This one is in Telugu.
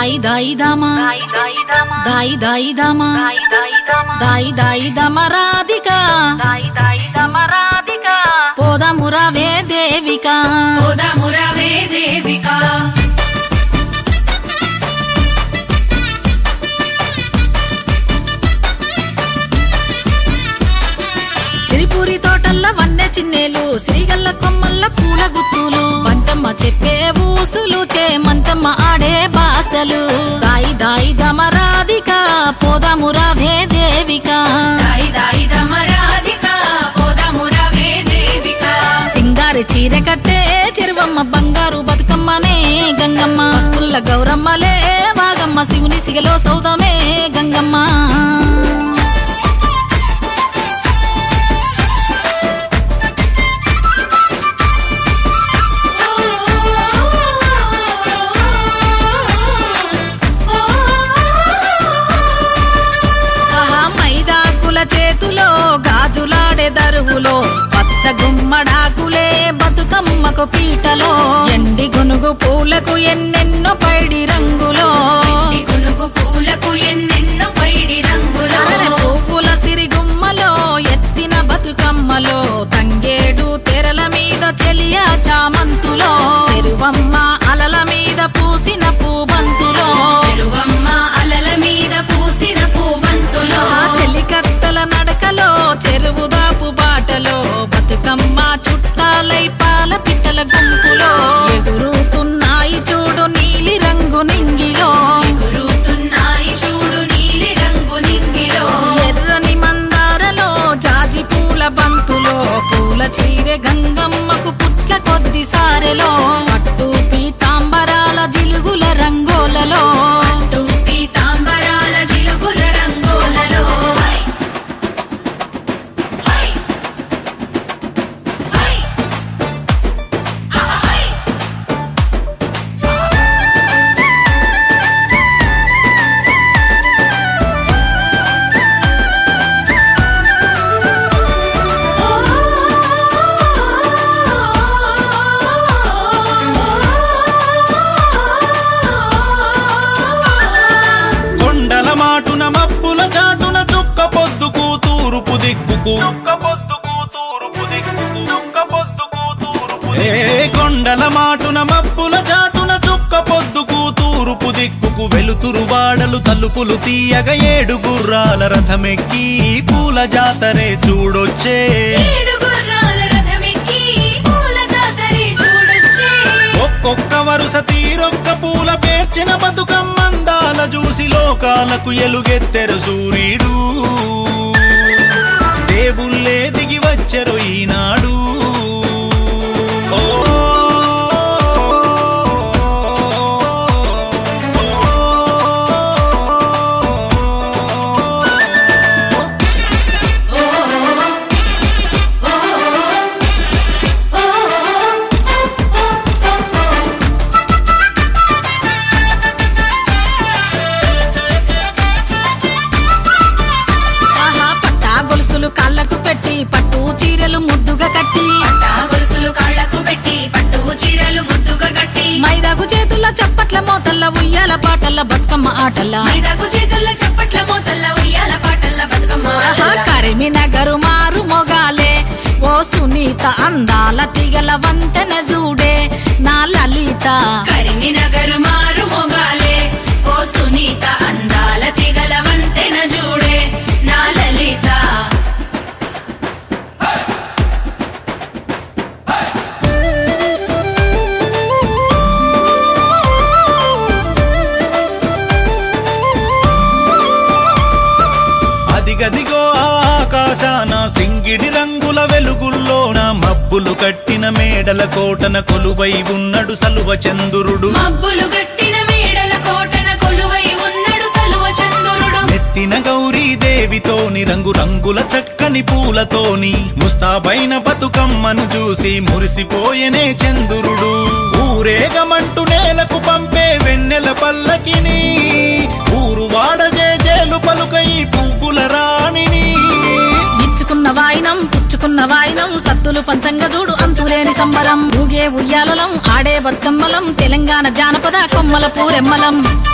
దాయి దాయి దామా దాయి దాయి దామా దాయి దాయి దమ రాధిక పోదమురవే దేవిక మురవే దేవిక సిరిపూరి తోటల్ల వన్నె చిన్నేలు సిరిగల్ల కొమ్మల్ల పూల గుత్తులు మంతమ్మ చెప్పే బూసులు చే మంతమ్మ ఆడే బాసలు దాయి దాయి దమ రాధిక పోదమురవే దేవిక దాయి దాయి దమరాధిక మురవే దేవిక సింగారి చీర కట్టే చెరువమ్మ బంగారు బతుకమ్మనే గంగమ్మ పసుపుల్ల గౌరమ్మలే వాగమ్మ శివుని సిగలో సౌదమే గంగమ్మ ఆహా మైదాకుల చేతులో గాజులాడే దరువులో పచ్చ గుమ్మడాకులే బతుకమ్మకు పీటలో ఎండి గునుగు పూలకు ఎన్నెన్నో పైడి రంగులో ఈ గునుగు పూలకు ఎన్నెన్నో పైడి రంగులో అరరె పువ్వుల సిరిగుమ్మలో ఎత్తిన బతుకమ్మలో తంగేడు తెరల మీద చెలియ చామంతులో చెరువమ్మ అలల మీద పూసిన పూబంతులో చెరువమ్మ అలల మీద పూసిన పూబంతులో ఆ చెలికత్తల నడకలో చెరువు దాపు బాటలో బతుకమ్మ చుట్టాలై పాల పిట్టల గుంపులో ఎగురుతున్నాయి చూడు నీలి రంగు నింగిలో ఎగురుతున్నాయి చూడు నీలి రంగు నింగిలో ఎర్రని మందారలో జాజి పూల బంతులో పూల చీరె గంగమ్మకు పుట్ల కొద్ది సారెలో పట్టు పీతాంబరాల జిలుగుల రంగోలలో టూపీ తాంబరాల జిలుగుల రంగోలలో హై! హై! హై! ఆహా! హై! కొండల మాటున మబ్బుల చాటున చుక్క పొద్దుకు తూరుపు దిక్కుకు చుక్క పొద్దుకు తూరుపు దిక్కుకు చుక్క పొద్దుకు తూరుపు ఏ కొండల మాటున మబ్బుల చాటున చుక్క పొద్దుకు తూరుపు దిక్కుకు వెలుతురు వాడలు తలుపులు తీయగ ఏడు గుర్రాల రథమెక్కి పూల జాతరే చూడొచ్చే ఏడు గుర్రాల రథమెక్కి పూల జాతరే చూడొచ్చే ఒక్కొక్క వరుస తీరొక్క పూల పేర్చిన బతుకమ్మందాల చూసి లోకాలకు ఎలుగెత్తెరు సూర్యుడు దేవుళ్ళే దిగి వచ్చెరు ఈనాడు ఓ, ఆహా పట్టా గొలుసులు కాళ్ళకు పెట్టి పట్టు చీరలు ముద్దుగా కట్టి పట్టా గొలుసులు కాళ్ళకు పెట్టి పట్టు చీరలు ముద్దుగా కట్టి మైదాకు చేతుల చప్పట్ల మోతల్ల ఉయ్యాల పాటల్ల బతుకమ్మ ఆటల్ల మైదాకు చేతుల్లో చప్పట్ల మోతల్ల ఉయ్యాల పాటల్ల బతుకమ్మ ఆహా ఆటల్ల. కరిమి నగరు మారు మొగాలే ఓ సునీత అందాల తిగల వంతెన జూడే నా లలిత కరిమినగరు మారు మొగాలే ఓ సునీత అందాల తిగల వంతెన జూడే నా లలిత అదిగదిగో ఆ ఆకాశాన సింగిడి రంగుల వెలుగుల్లోన మబ్బులు కట్టిన మేడల కోటన కొలువై ఉన్నడు సలువ చంద్రుడు మబ్బులు గట్టిన మేడల కోటన కొలువై ఉన్నడు సలువ చంద్రుడు నెత్తిన గౌరీ దేవితోని రంగు రంగుల చక్కని పూలతోని ముస్తాబైన బతుకమ్మను చూసి మురిసిపోయెనే చంద్రుడు ఊరేగమంటూ నేలకు పంపే వెన్నెల పల్లకిని ఊరు వాడ జేజేలు పలుకై పువ్వుల రాణిని ఇచ్చుకున్న వాయినం పుచ్చుకున్న వాయినం సత్తులు పంచంగ చూడు అంతులేని సంబరం ఊగే ఉయ్యాలలం ఆడే బతుకమ్మలం తెలంగాణ జానపద కొమ్మల పూరెమ్మలం